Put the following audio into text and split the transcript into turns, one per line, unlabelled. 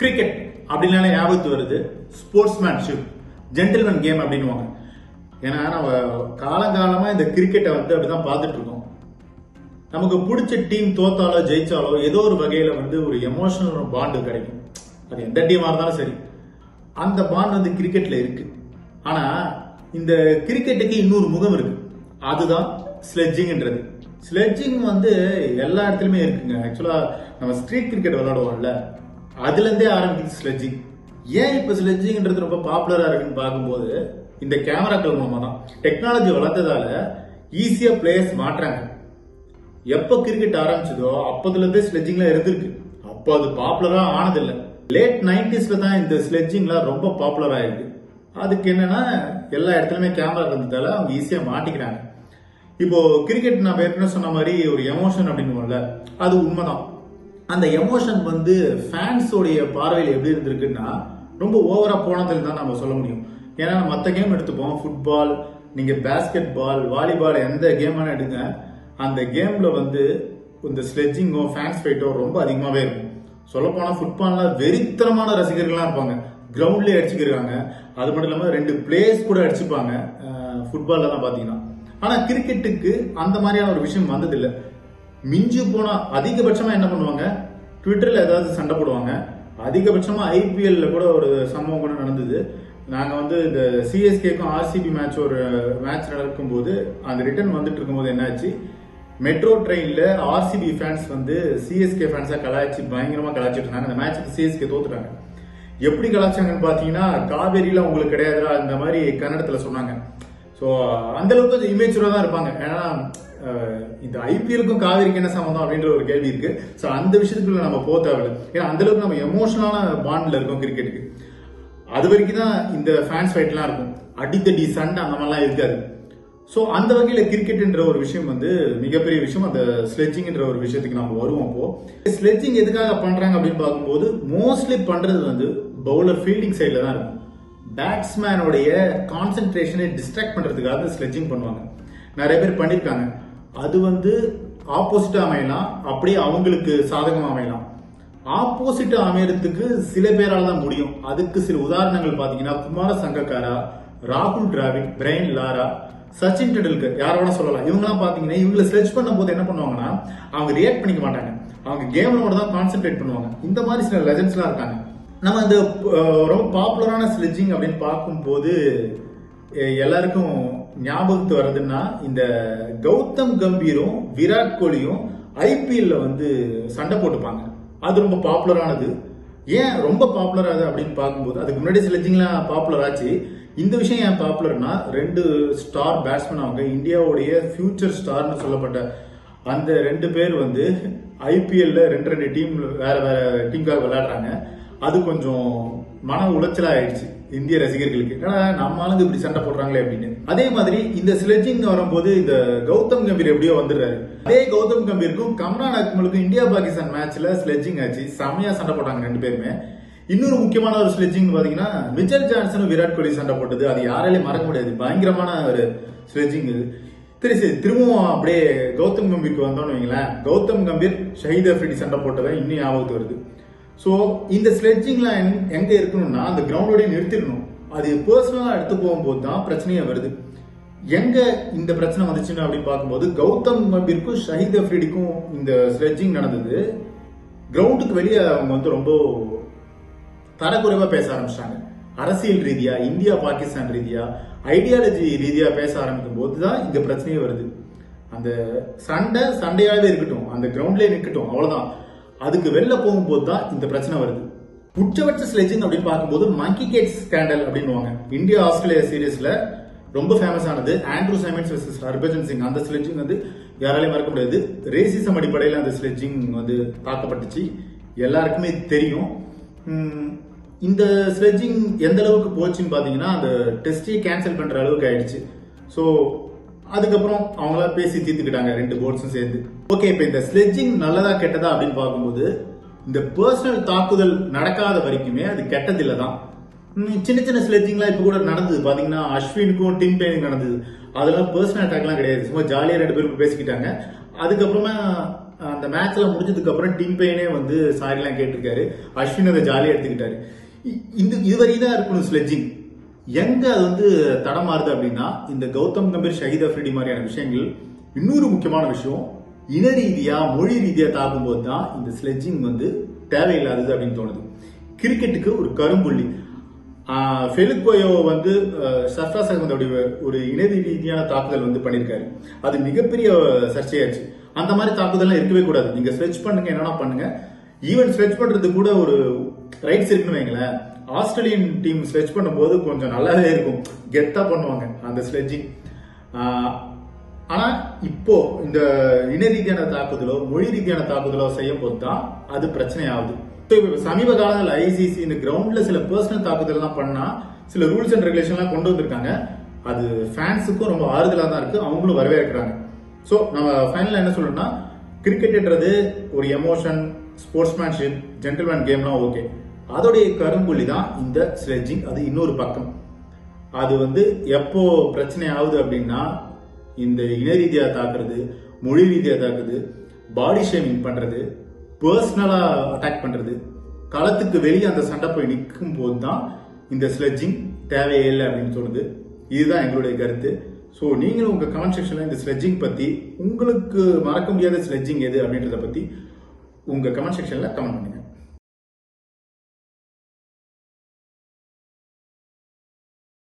cricket அப்படின்னாலே ஞாபகத்து வருது sportsmanship gentleman game அப்படின்னுவாங்க ஏன்னா நம்ம காலங்காலமா இந்த கிரிக்கெட்டை வந்து அப்படிதான் பார்த்துட்டு இருக்கோம் நமக்கு பிடிச்ச டீம் தோத்தாலோ ஜெயிச்சாலோ ஏதோ ஒரு வகையில வந்து ஒரு எமோஷனல் பாண்டு கிடைக்கும் அது எந்த டீமா இருந்தாலும் சரி அந்த பாண்ட் வந்து கிரிக்கெட்ல இருக்கு ஆனா இந்த கிரிக்கெட்டுக்கு இன்னொரு முகம் இருக்கு அதுதான் ஸ்லெட்ஜிங்ன்றது ஸ்லெட்ஜிங் வந்து எல்லா இடத்துலயுமே இருக்குங்க ஆக்சுவலா நம்ம ஸ்ட்ரீட் கிரிக்கெட் விளையாடுவோம்ல அதுல இருந்தே ஆரம்பிக்குது ஸ்லெட்ஜிங் ஏன் இப்ப ஸ்லெட்ஜிங்ன்றது ரொம்ப பாப்புலரா இருக்குன்னு பார்க்கும்போது இந்த கேமராக்கள் மூலமா தான் டெக்னாலஜி வளர்ந்ததால ஈஸியா பிளேயர்ஸ் மாட்டுறாங்க எப்ப கிரிக்கெட் ஆரம்பிச்சதோ அப்பதுல இருந்தே ஸ்லெட்ஜிங்லாம் இருந்திருக்கு அப்போ அது பாப்புலரா ஆனதில்லை லேட் நைன்டிஸ்ல தான் இந்த ஸ்லெட்ஜிங்லாம் ரொம்ப பாப்புலர் ஆயிருக்கு அதுக்கு என்னன்னா எல்லா இடத்துலயுமே கேமரா இருந்ததால அவங்க ஈஸியா மாட்டிக்கிறாங்க இப்போ கிரிக்கெட் நான் ஏற்கனவே சொன்ன மாதிரி ஒரு எமோஷன் அப்படின்னு அது உண்மைதான் அந்த எமோஷன் வந்து ஃபேன்ஸோடைய பார்வையில் எப்படி இருந்திருக்குன்னா ரொம்ப ஓவரா போனதுன்னு தான் நம்ம சொல்ல முடியும் ஏன்னா மற்ற கேம் எடுத்துப்போம் ஃபுட்பால் நீங்க பேஸ்கெட் பால் வாலிபால் எந்த கேம் வேணா எடுங்க அந்த கேம்ல வந்து இந்த ஸ்லெட்ஜிங்கோ ஃபேன்ஸ் ஃபைட்டோ ரொம்ப அதிகமாவே இருக்கும் சொல்ல போனா ஃபுட்பால்ல வெறித்தனமான ரசிகர்கள்லாம் இருப்பாங்க கிரவுண்ட்லயே அடிச்சுக்கிறாங்க அது மட்டும் இல்லாம ரெண்டு பிளேயர்ஸ் கூட அடிச்சுப்பாங்க ஃபுட்பால்ல தான் பாத்தீங்கன்னா ஆனா கிரிக்கெட்டுக்கு அந்த மாதிரியான ஒரு விஷயம் வந்ததில்லை மிஞ்சி போனா அதிகபட்சமா என்ன பண்ணுவாங்க ட்விட்டர்ல ஏதாவது சண்டை போடுவாங்க அதிகபட்சமா ஐபிஎல்ல கூட ஒரு சம்பவம் கூட நடந்தது நாங்க வந்து இந்த சிஎஸ்கேக்கும் ஆர்சிபி மேட்ச் ஒரு மேட்ச் நடக்கும்போது அந்த ரிட்டர்ன் வந்துட்டு இருக்கும்போது என்னாச்சு மெட்ரோ ட்ரெயின்ல ஆர்சிபி ஃபேன்ஸ் வந்து சிஎஸ்கே ஃபேன்ஸா கலாய்ச்சி பயங்கரமா கலாய்ச்சிட்டு இருந்தாங்க அந்த மேட்சுக்கு சிஎஸ்கே தோத்துட்டாங்க எப்படி கலாச்சாங்கன்னு பாத்தீங்கன்னா காவேரியில உங்களுக்கு கிடையாதுடா இந்த மாதிரி கன்னடத்துல சொன்னாங்க ஸோ அந்த அளவுக்கு கொஞ்சம் இமேச்சுரா தான் இருப்பாங்க ஏன்னா அஹ், இந்த ஐபிஎலுக்கும் காவேரிக்கு என்ன சம்மந்தம் அப்படின்ற ஒரு கேள்வி இருக்கு ஸோ அந்த விஷயத்துக்குள்ள நம்ம போக தேவையில்லை ஏன்னா அந்த அளவுக்கு நம்ம எமோஷனலான பாண்ட்ல இருக்கோம் கிரிக்கெட்டுக்கு அது வரைக்கும் தான் இந்த ஃபேன்ஸ் ஃபைட்லாம் இருக்கும் அடித்தடி சண்டை அந்த மாதிரிலாம் இருக்காது ஸோ அந்த வகையில் கிரிக்கெட்ன்ற ஒரு விஷயம் வந்து மிகப்பெரிய விஷயம் அந்த ஸ்லெட்ஜிங்ன்ற ஒரு விஷயத்துக்கு நம்ம வருவோம் அப்போ ஸ்லெட்ஜிங் எதுக்காக பண்றாங்க அப்படின்னு பார்க்கும்போது மோஸ்ட்லி பண்றது வந்து பவுலர் ஃபீல்டிங் சைடில் தான் இருக்கும் பேட்ஸ்மேனுடைய கான்சென்ட்ரேஷனை டிஸ்ட்ராக்ட் பண்றதுக்காக ஸ்லெட்ஜிங் பண்ணுவாங்க நிறைய பேர் பண்ணியிருக்காங்க அது வந்து ஆப்போசிட்டா அமையலாம் அப்படியே அவங்களுக்கு சாதகமா அமையலாம் ஆப்போசிட் அமையறதுக்கு சில பேரால தான் முடியும் அதுக்கு சில உதாரணங்கள் பாத்தீங்கன்னா குமார சங்கக்காரா ராகுல் டிராவிட் பிரைன் லாரா சச்சின் டெண்டுல்கர் யார வேணா சொல்லலாம் இவங்கலாம் பாத்தீங்கன்னா இவங்களை ஸ்லெட்ச் பண்ணும்போது என்ன பண்ணுவாங்கன்னா அவங்க ரியாக்ட் பண்ணிக்க மாட்டாங்க அவங்க கேம்ல மட்டும் தான் கான்சென்ட்ரேட் பண்ணுவாங்க இந்த மாதிரி சில லெஜண்ட்ஸ்லாம் இருக்காங்க நம்ம இந்த அஹ், ரொம்ப பாப்புலரான ஸ்லெட்ஜிங் அப்படின்னு பார்க்கும்போது அஹ், எல்லாருக்கும் ஞாபகத்து வர்றதுன்னா இந்த கௌதம் கம்பீரும் விராட் கோலியும் ஐபிஎல்ல வந்து சண்டை போட்டுப்பாங்க அது ரொம்ப பாப்புலரானது ஏன் ரொம்ப பாப்புலர் ஆகுது அப்படின்னு பார்க்கும்போது அதுக்கு முன்னாடி ஸ்லெட்ஜிங்லாம் பாப்புலர் ஆச்சு இந்த விஷயம் ஏன் பாப்புலர்னா ரெண்டு ஸ்டார் பேட்ஸ்மேன் அவங்க இந்தியாவுடைய ஃபியூச்சர் ஸ்டார்னு சொல்லப்பட்ட அந்த ரெண்டு பேர் வந்து ஐபிஎல்ல ரெண்டு ரெண்டு டீம் வேற வேற டீமுக்காக விளையாடுறாங்க அது கொஞ்சம் மன உளைச்சலா ஆயிடுச்சு இந்திய ரசிகர்களுக்கு ஏன்னா நம்ம ஆளுங்க இப்படி சண்டை போடுறாங்களே அப்படின்னு அதே மாதிரி இந்த ஸ்லெட்ஜிங் வரும்போது இந்த கௌதம் கம்பீர் எப்படியோ வந்துடுறாரு அதே கௌதம் கம்பீருக்கும் கம்ரான் அக்மலுக்கும் இந்தியா பாகிஸ்தான் மேட்ச்ல ஸ்லெட்ஜிங் ஆச்சு செமையா சண்டை போட்டாங்க ரெண்டு பேருமே இன்னொரு முக்கியமான ஒரு ஸ்லெட்ஜிங் பாத்தீங்கன்னா மிச்சல் ஜான்சனும் விராட் கோலி சண்டை போட்டது அது யாராலையும் மறக்க முடியாது பயங்கரமான ஒரு ஸ்லெட்ஜிங் இது சரி சரி திரும்பவும் அப்படியே கௌதம் கம்பீருக்கு வந்தோம்னு வைங்களேன் கௌதம் கம்பீர் ஷஹீத் அஃப்ரிடி சண்டை போட்டதை இன்னும் ஞாபகத்து வருது ஸோ இந்த ஸ்லெட்ஜிங்லாம் எங்க- எங்க இருக்கணும்னா அந்த கிரவுண்டோடய நிறுத்திடணும் அது பர்சனலா எடுத்து போகும்போது தான் பிரச்சனையே வருது எங்க இந்த பிரச்சனை வந்துச்சுன்னு அப்படின்னு பார்க்கும்போது கௌதம் கம்பீருக்கும் ஷஹீத் அஃப்ரிடிக்கும் இந்த ஸ்லெட்ஜிங் நடந்தது கிரவுண்டுக்கு வெளியே அவங்க வந்து ரொம்ப தரக்குறைவா பேச ஆரம்பிச்சிட்டாங்க அரசியல் ரீதியா இந்தியா பாகிஸ்தான் ரீதியா ஐடியாலஜி ரீதியா பேச ஆரம்பிக்கும் போது தான் இங்க பிரச்சனையே வருது அந்த சண்டை சண்டையாவே இருக்கட்டும் அந்த கிரவுண்ட்லயே நிக்கட்டும் அவ்வளவுதான் அதுக்கு வெளில போகும்போது தான் இந்த பிரச்சனை வருது உச்சபட்ச ஸ்லெட்ஜிங் அப்படின்னு பார்க்கும்போது மங்கி கேட் ஸ்கேண்டல் அப்படின்னுவாங்க இந்தியா ஆஸ்திரேலியா சீரீஸ்ல ரொம்ப ஃபேமஸ் ஆனது Andrew Symonds vs Harbhajan Singh அந்த ஸ்லெட்ஜிங் வந்து யாராலையும் மறக்க முடியாது ரேசிசம் அடிப்படையில் அந்த ஸ்லெட்ஜிங் வந்து தாக்கப்பட்டுச்சு எல்லாருக்குமே தெரியும் உம், இந்த ஸ்லெட்ஜிங் எந்த அளவுக்கு போச்சுன்னு பாத்தீங்கன்னா அந்த டெஸ்டே கேன்சல் பண்ற அளவுக்கு ஆயிடுச்சு ஸோ அதுக்கப்புறம் அவங்களா பேசி தீர்த்துக்கிட்டாங்க ரெண்டு போர்ட்ஸும் சேர்ந்து ஓகே இப்போ இந்த ஸ்லெட்ஜிங் நல்லதா கெட்டதா அப்படின்னு பார்க்கும்போது இந்த பர்சனல் தாக்குதல் நடக்காத வரைக்குமே அது கெட்டதில்லை தான் ம், சின்ன சின்ன ஸ்லெட்ஜிங்லாம் இப்போ கூட நடந்தது பாத்தீங்கன்னா அஸ்வினுக்கும் டிம் பேனுக்கும் நடந்தது அதெல்லாம் பர்சனல் அட்டாக்லாம் கிடையாது சும்மா ஜாலியாக ரெண்டு பேரும் பேசிக்கிட்டாங்க அதுக்கப்புறமா அந்த மேட்ச்ல முடிஞ்சதுக்கு அப்புறம் டீம் பெயினே வந்து சாரிலாம் கேட்டிருக்காரு அஸ்வின் அதை ஜாலியா எடுத்துக்கிட்டாரு இ- இந்த இதுவரை தான் இருக்கணும் ஸ்லெட்ஜிங் எங்க அது வந்து தடமாறுது அப்படின்னா இந்த கௌதம் கம்பீர் ஷஹீத் அஃப்ரிடி மாதிரியான விஷயங்கள் இன்னொரு முக்கியமான விஷயம் இன ரீதியா மொழி ரீதியா தாக்கும்போது தான் இந்த ஸ்லெட்ஜிங் வந்து தேவையில்லாதது அப்படின்னு தோணுது கிரிக்கெட்டுக்கு ஒரு கரும்புள்ளி ஃபெலிக் கோயோ வந்து சர்ஃபாஸ் அகமதோடைய ஒரு இன ரீதியான தாக்குதல் வந்து பண்ணியிருக்காரு அது மிகப்பெரிய சர்ச்சையாச்சு அந்த மாதிரி தாக்குதல்லாம் இருக்கவே கூடாது நீங்க ஸ்ட்ரெச் பண்ணுங்க என்னன்னா பண்ணுங்க ஈவன் ஸ்ட்ரெச் பண்றது கூட ஒரு ரைட்ஸ் இருக்குன்னு வைங்களேன் ஆஸ்திரேலியன் டீம் ஸ்ட்ரெச் பண்ணும்போது கொஞ்சம் நல்லாவே இருக்கும் கெத்தா பண்ணுவாங்க அந்த ஸ்லெட்ஜிங் ஆனா இப்போ இந்த இன ரீதியான தாக்குதலோ மொழி ரீதியான தாக்குதலோ செய்யும் போது தான் அது பிரச்சனை ஆகுது So, இப்ப சமீப காலங்களில் ஐசிசி இந்த கிரவுண்ட்ல சில பர்சனல் தாக்குதல் எல்லாம் பண்ணா சில ரூல்ஸ் அண்ட் ரெகுலேஷன்லாம் கொண்டு வந்திருக்காங்க அது ஃபேன்ஸுக்கும் ரொம்ப ஆறுதலா தான் இருக்கு அவங்களும் வரவேற்கிறாங்க ஸோ நம்ம ஃபைனலாக என்ன சொல்லணும்னா கிரிக்கெட்ன்றது ஒரு எமோஷன் ஸ்போர்ட்ஸ்மேன்ஷிப் ஜென்டில்மேன் கேம்லாம் ஓகே அதோடைய கரும்புள்ளி தான் இந்த ஸ்லெட்ஜிங் அது இன்னொரு பக்கம் அது வந்து எப்போ பிரச்சனை ஆகுது அப்படின்னா இந்த இன ரீதியா தாக்குறது மொழி ரீதியா தாக்குது பாடி ஷேமிங் பண்றது பர்சனலா அட்டாக் பண்றது களத்துக்கு வெளியே அந்த சண்டை போய் நிற்கும் போது தான் இந்த ஸ்லெட்ஜிங் தேவையில்லை அப்படின்னு சொல்லுது இதுதான் எங்களுடைய கருத்து ஸோ நீங்களும் உங்க கமெண்ட் செக்ஷன்ல இந்த ஸ்லெட்ஜிங் பத்தி உங்களுக்கு மறக்க முடியாத ஸ்லெட்ஜிங் எது அப்படின்றத பத்தி உங்க கமெண்ட் செக்ஷன்ல கமெண்ட் பண்ணுங்க